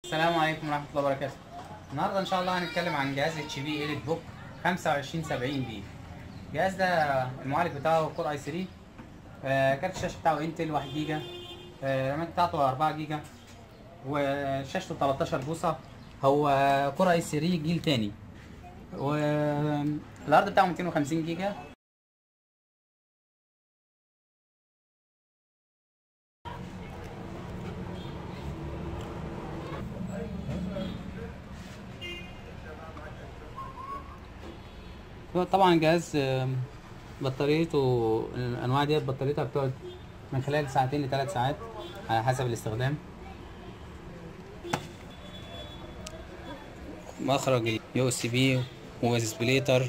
السلام عليكم ورحمة الله وبركاته. النهارده إن شاء الله هنتكلم عن جهاز اتش بي إيليت بوك 2570 بي. الجهاز ده المعالج بتاعه كور اي 3 آه كارت الشاشة بتاعه انتل 1 جيجا آه الرامات بتاعته 4 جيجا وشاشته 13 بوصة هو كور اي 3 جيل تاني والعرض بتاعه 250 جيجا هو طبعا الجهاز آم، بطاريته الانواع ديت بطاريتها بتقعد من خلال ساعتين لثلاث ساعات على حسب الاستخدام مخرج يو اس بي وسبليتر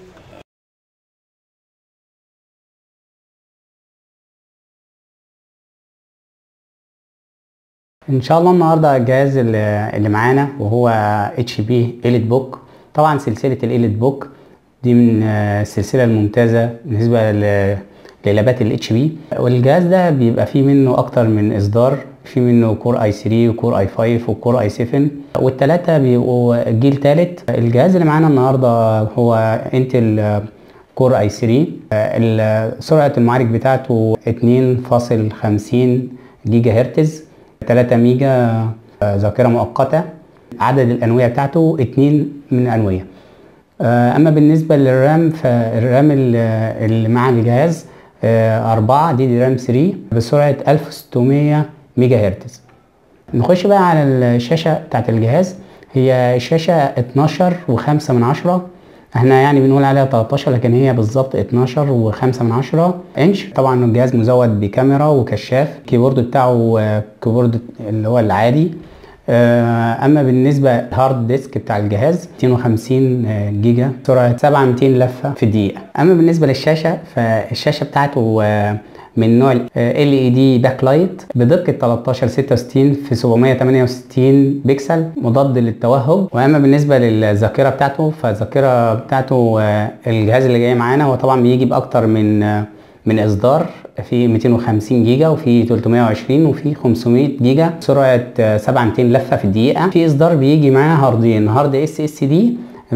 ان شاء الله النهارده الجهاز اللي اللي معانا وهو اتش بي ايليت بوك طبعا سلسله الايليت بوك دي من آه، السلسله الممتازه بالنسبه ل- للابات الاتش بي والجهاز ده بيبقى فيه منه اكتر من اصدار في منه كور اي 3 وكور اي 5 وكور اي 7 والثلاثه بيبقوا جيل ثالث الجهاز اللي معانا النهارده هو انتل آه، كور اي 3 آه، ال- سرعه المعالج بتاعته 2.50 جيجا هرتز 3 ميجا آه، ذاكره مؤقته عدد الانويه بتاعته 2 من الانويه آه، اما بالنسبه للرام فالرام ال- اللي مع الجهاز 4 دي دي رام 3 بسرعه 1600 ميجا هرتز نخش بقى على الشاشه بتاعت الجهاز هي شاشه 12 و5 من عشرة احنا يعني بنقول عليها 13 لكن هي بالظبط 12 و5 من عشرة انش طبعا الجهاز مزود بكاميرا وكشاف الكيبورد بتاعه آه، كيبورد اللي هو العادي آه، اما بالنسبه للهارد ديسك بتاع الجهاز 250 آه، جيجا سرعه 7200 لفه في الدقيقه اما بالنسبه للشاشه فالشاشه بتاعته آه، من نوع ال اي دي باك لايت بدقه 13 66 في 768 بكسل مضاد للتوهج واما بالنسبه للذاكره بتاعته فالذاكره بتاعته آه، الجهاز اللي جاي معانا هو طبعا بيجي باكتر من آه، من اصدار في 250 جيجا وفي 320 وفي 500 جيجا سرعه آه، 7200 لفه في الدقيقه في اصدار بيجي معاه هاردين هارد اس اس دي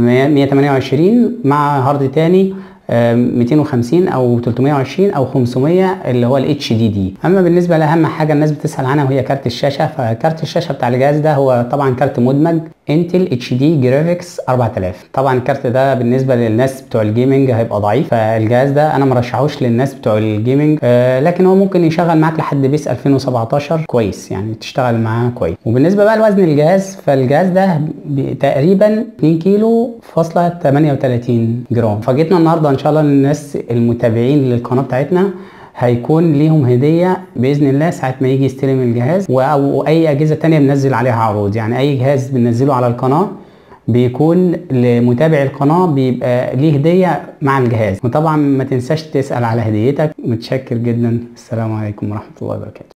128 مع هارد تاني آه، 250 او 320 او 500 اللي هو الاتش دي دي اما بالنسبه لاهم حاجه الناس بتسال عنها وهي كارت الشاشه فكارت الشاشه بتاع الجهاز ده هو طبعا كارت مدمج انتل اتش دي جرافيكس 4000 طبعا الكارت ده بالنسبه للناس بتوع الجيمنج هيبقى ضعيف فالجهاز ده انا مرشحوش للناس بتوع الجيمنج آه لكن هو ممكن يشغل معاك لحد بيس 2017 كويس يعني تشتغل معاه كويس وبالنسبه بقى لوزن الجهاز فالجهاز ده ب- تقريبا 2 كيلو فاصلة 38 جرام فجيتنا النهارده ان شاء الله للناس المتابعين للقناه بتاعتنا هيكون ليهم هديه باذن الله ساعه ما يجي يستلم الجهاز و- او اي اجهزه تانية بننزل عليها عروض يعني اي جهاز بننزله على القناه بيكون لمتابع القناه بيبقى ليه هديه مع الجهاز وطبعا ما تنساش تسال على هديتك متشكر جدا السلام عليكم ورحمه الله وبركاته